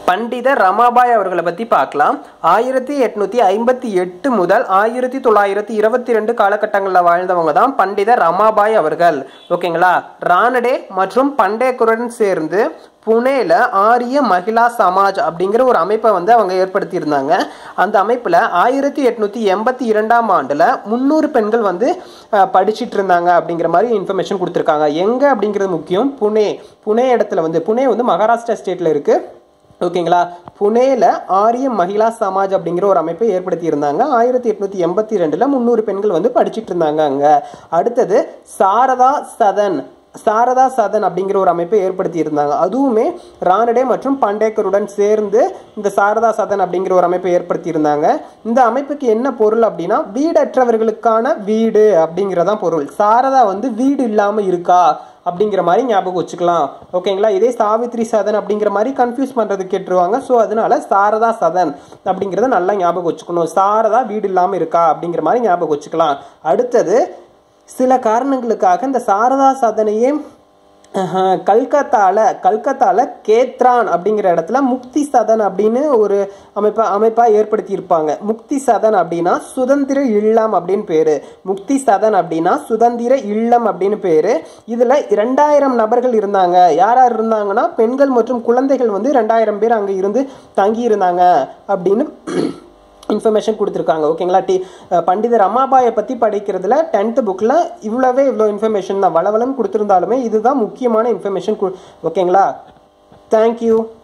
பண்டித ரமாபாய் அவர்களை பற்றி பார்க்கலாம் ஆயிரத்தி எட்நூற்றி ஐம்பத்தி எட்டு முதல் ஆயிரத்தி தொள்ளாயிரத்தி இருபத்தி ரெண்டு காலகட்டங்களில் வாழ்ந்தவங்க தான் பண்டித ரமாபாய் அவர்கள் ஓகேங்களா ரானடே மற்றும் பண்டேக்குடன் சேர்ந்து புனேல ஆரிய மகிழா சமாஜ் அப்படிங்கிற ஒரு அமைப்பை வந்து அவங்க ஏற்படுத்தியிருந்தாங்க அந்த அமைப்பில் ஆயிரத்தி எட்நூற்றி எண்பத்தி இரண்டாம் ஆண்டில் முந்நூறு பெண்கள் வந்து அஹ், படிச்சிட்டு இருந்தாங்க அப்படிங்கிற மாதிரி இன்ஃபர்மேஷன் கொடுத்துருக்காங்க எங்கே அப்படிங்கிறது முக்கியம் புனே புனே இடத்துல வந்து புனே வந்து மகாராஷ்டிரா ஸ்டேட்டில் இருக்குது ஓகேங்களா புனேல ஆரிய மகிழா சமாஜ் அப்படிங்கிற ஒரு அமைப்பை ஏற்படுத்தி இருந்தாங்க ஆயிரத்தி எட்நூத்தி எண்பத்தி ரெண்டுல முந்நூறு பெண்கள் வந்து படிச்சிட்டு இருந்தாங்க அங்க அடுத்தது சாரதா சதன் சாரதா சதன் அப்படிங்கிற ஒரு அமைப்பை ஏற்படுத்தி இருந்தாங்க அதுவுமே ரானடே மற்றும் பண்டேக்கருடன் சேர்ந்து இந்த சாரதா சதன் அப்படிங்கிற ஒரு அமைப்பை ஏற்படுத்தி இருந்தாங்க இந்த அமைப்புக்கு என்ன பொருள் அப்படின்னா வீடற்றவர்களுக்கான வீடு அப்படிங்கிறதான் பொருள் சாரதா வந்து வீடு இல்லாம இருக்கா அப்படிங்கிற மாதிரி ஞாபகம் வச்சுக்கலாம் ஓகேங்களா இதே சாவித்ரி சதன் அப்படிங்கிற மாதிரி கன்ஃபியூஸ் பண்ணுறது கேட்டுருவாங்க ஸோ அதனால சாரதா சதன் அப்படிங்கிறத நல்லா ஞாபகம் வச்சுக்கணும் சாரதா வீடு இல்லாமல் இருக்கா அப்படிங்கிற மாதிரி ஞாபகம் வச்சுக்கலாம் அடுத்தது சில காரணங்களுக்காக இந்த சாரதா சதனையே அஹ், கல்கத்தால கல்கத்தால கேத்ரான் அப்படிங்கிற இடத்துல முக்தி சதன் அப்படின்னு ஒரு அமைப்பா அமைப்பா ஏற்படுத்தி இருப்பாங்க முக்தி சதன் அப்படின்னா சுதந்திர இல்லம் அப்படின்னு பேரு முக்தி சதன் அப்படின்னா சுதந்திர இல்லம் அப்படின்னு பேரு இதுல இரண்டாயிரம் நபர்கள் இருந்தாங்க யார் யார் இருந்தாங்கன்னா பெண்கள் மற்றும் குழந்தைகள் வந்து ரெண்டாயிரம் பேர் அங்க இருந்து தங்கி இருந்தாங்க அப்படின்னு இன்ஃபர்மேஷன் கொடுத்துருக்காங்க ஓகேங்களா டி அஹ் பண்டிதர் அம்மாபாயை பற்றி படிக்கிறதுல டென்த்து புக்கில் இவ்வளவே இவ்வளோ இன்ஃபர்மேஷன் தான் வளவலன்னு கொடுத்துருந்தாலுமே இதுதான் முக்கியமான இன்ஃபர்மேஷன் ஓகேங்களா தேங்க்யூ